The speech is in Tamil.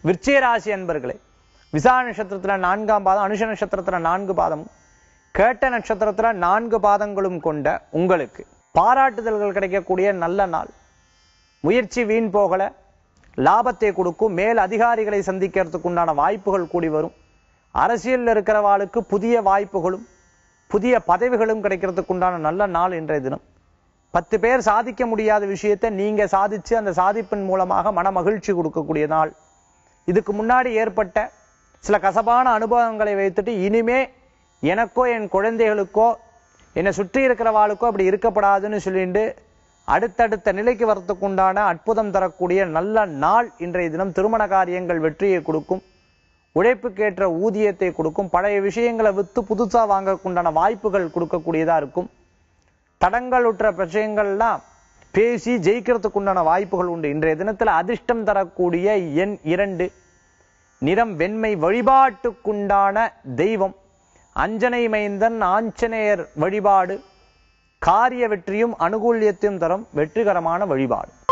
விருச்சிக ராசி அன்பர்களே விசா நட்சத்திரத்துல நான்காம் பாதம் அனுஷ நட்சத்திரத்துல நான்கு பாதமும் கேட்ட நட்சத்திரத்துல நான்கு பாதங்களும் கொண்ட உங்களுக்கு பாராட்டுதல்கள் கிடைக்கக்கூடிய நல்ல நாள் முயற்சி வீண் போகல லாபத்தை கொடுக்கும் மேல் அதிகாரிகளை சந்திக்கிறதுக்கு உண்டான வாய்ப்புகள் கூடி வரும் அரசியலில் இருக்கிறவாளுக்கு புதிய வாய்ப்புகளும் புதிய பதவிகளும் கிடைக்கிறதுக்கு உண்டான நல்ல நாள் இன்றைய தினம் பத்து பேர் சாதிக்க முடியாத விஷயத்தை நீங்க சாதிச்சு அந்த சாதிப்பின் மூலமாக மன மகிழ்ச்சி கொடுக்கக்கூடிய நாள் இதுக்கு முன்னாடி ஏற்பட்ட சில கசப்பான அனுபவங்களை வைத்துட்டு இனிமே எனக்கோ என் குழந்தைகளுக்கோ என்னை சுற்றி இருக்கிறவாளுக்கோ அப்படி இருக்கப்படாதுன்னு சொல்லிட்டு அடுத்தடுத்த நிலைக்கு வரத்துக்கு உண்டான அற்புதம் தரக்கூடிய நல்ல நாள் இன்றைய தினம் திருமண காரியங்கள் வெற்றியை கொடுக்கும் உழைப்புக்கேற்ற ஊதியத்தை கொடுக்கும் பழைய விஷயங்களை வித்து புதுசா வாங்கக்குண்டான வாய்ப்புகள் கொடுக்கக்கூடியதா இருக்கும் தடங்கள் உற்ற விஷயங்கள்லாம் பேசி ஜெயிக்கிறதுக்கு உண்டான வாய்ப்புகள் உண்டு இன்றைய தினத்துல அதிர்ஷ்டம் தரக்கூடிய எண் இரண்டு நிறம் வெண்மை வழிபாட்டுக்குண்டான தெய்வம் அஞ்சனை மைந்தன் ஆஞ்சநேயர் வழிபாடு காரிய வெற்றியும் அனுகூல்யத்தையும் தரும் வெற்றிகரமான வழிபாடு